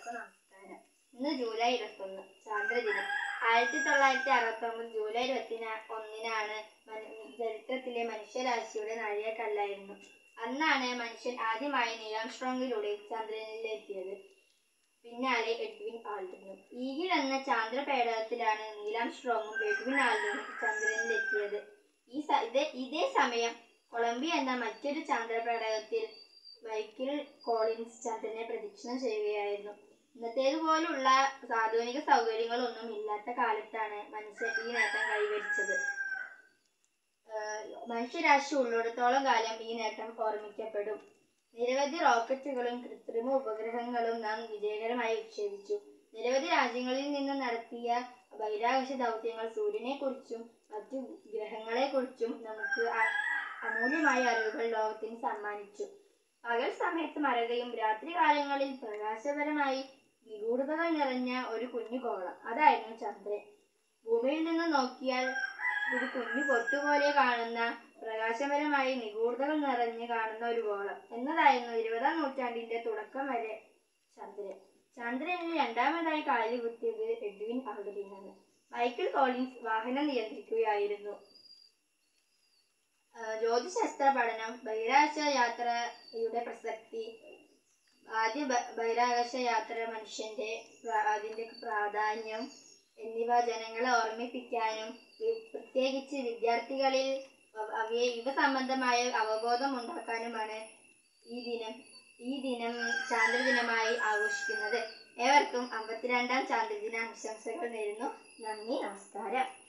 എല്ലാവർക്കും നമസ്കാരം ഇന്ന് ജൂലൈ ഇരുപത്തൊന്ന് ചാന്ദ്രദിനം ആയിരത്തി തൊള്ളായിരത്തി അറുപത്തി ഒമ്പത് ജൂലൈ ഇരുപത്തി ഒന്നിനാണ് മന- ചരിത്രത്തിലെ മനുഷ്യരാശിയുടെ നാഴികക്കല്ലായിരുന്നു അന്നാണ് മനുഷ്യൻ ആദ്യമായി നീലാംസ്ട്രോങ്ങിലൂടെ ചന്ദ്രനിലെത്തിയത് പിന്നാലെ എഡ്വിൻ ആൽഡ്രിനും ഈഗിൾ എന്ന ചാന്ദ്രപേടകത്തിലാണ് നീലാംസ്ട്രോങ്ങും എഡ്വിൻ ആൽഡ്രിനും ചന്ദ്രനിലെത്തിയത് ഈ സ- ഇതേ ഇതേ സമയം കൊളംബിയ എന്ന മറ്റൊരു ചാന്ദ്രപേടകത്തിൽ മൈക്കിൾ കോളിൻസ് ചന്ദ്രനെ പ്രദക്ഷിണം ചെയ്യുകയായിരുന്നു ഇന്നത്തേതുപോലുള്ള ആധുനിക സൗകര്യങ്ങളൊന്നും ഇല്ലാത്ത കാലത്താണ് മനുഷ്യർ ഈ നേട്ടം കൈവരിച്ചത് ആഹ് മനുഷ്യരാശി ഉള്ളിടത്തോളം കാലം ഈ നേട്ടം ഓർമ്മിക്കപ്പെടും നിരവധി റോക്കറ്റുകളും കൃത്രിമ ഉപഗ്രഹങ്ങളും നാം വിജയകരമായി വിക്ഷേപിച്ചു നിരവധി രാജ്യങ്ങളിൽ നിന്ന് നടത്തിയ ബഹിരാകാശ ദൗത്യങ്ങൾ സൂര്യനെക്കുറിച്ചും മറ്റു ഗ്രഹങ്ങളെക്കുറിച്ചും നമുക്ക് അ- അമൂല്യമായ അറിവുകൾ ലോകത്തിന് സമ്മാനിച്ചു പകൽ സമയത്ത് മറകയും രാത്രി കാലങ്ങളിൽ പ്രകാശപരമായി നിഗൂഢതകൾ നിറഞ്ഞ ഒരു കുഞ്ഞു ഗോളം അതായിരുന്നു ചന്ദ്രൻ ഭൂമിയിൽ നിന്ന് നോക്കിയാൽ ഒരു കുഞ്ഞു പൊട്ടുപോലെ കാണുന്ന പ്രകാശപരമായി നിഗൂഢതകൾ നിറഞ്ഞ് കാണുന്ന ഒരു ഗോളം എന്നതായിരുന്നു ഇരുപതാം നൂറ്റാണ്ടിന്റെ തുടക്കം വരെ ചന്ദ്രൻ ചന്ദ്രനിൽ രണ്ടാമതായി കാലി കുത്തിയത് എഡ്വിൻ ആൾഡ്രിനാണ് മൈക്കിൾ കോളിൻസ് വാഹനം നിയന്ത്രിക്കുകയായിരുന്നു ആ, ജ്യോതിശാസ്ത്ര പഠനം ബഹിരാകാശ യാത്രയുടെ പ്രസക്തി ആദ്യ ബ- ബഹിരാകാശ യാത്ര മനുഷ്യന്റെ പ്ര- അതിന്റെ പ്രാധാന്യം എന്നിവ ജനങ്ങളെ ഓർമ്മിപ്പിക്കാനും വി- പ്രത്യേകിച്ച് വിദ്യാർത്ഥികളിൽ അവ- അവയെ ഇവ സംബന്ധമായ അവബോധം ഉണ്ടാക്കാനുമാണ് ഈ ദിനം ഈ ദിനം ചാന്ദ്രദിനമായി ആഘോഷിക്കുന്നത് ഏവർക്കും അമ്പത്തിരണ്ടാം ചാന്ദ്രദിന ആശംസകൾ നേരുന്നു നന്ദി നമസ്കാരം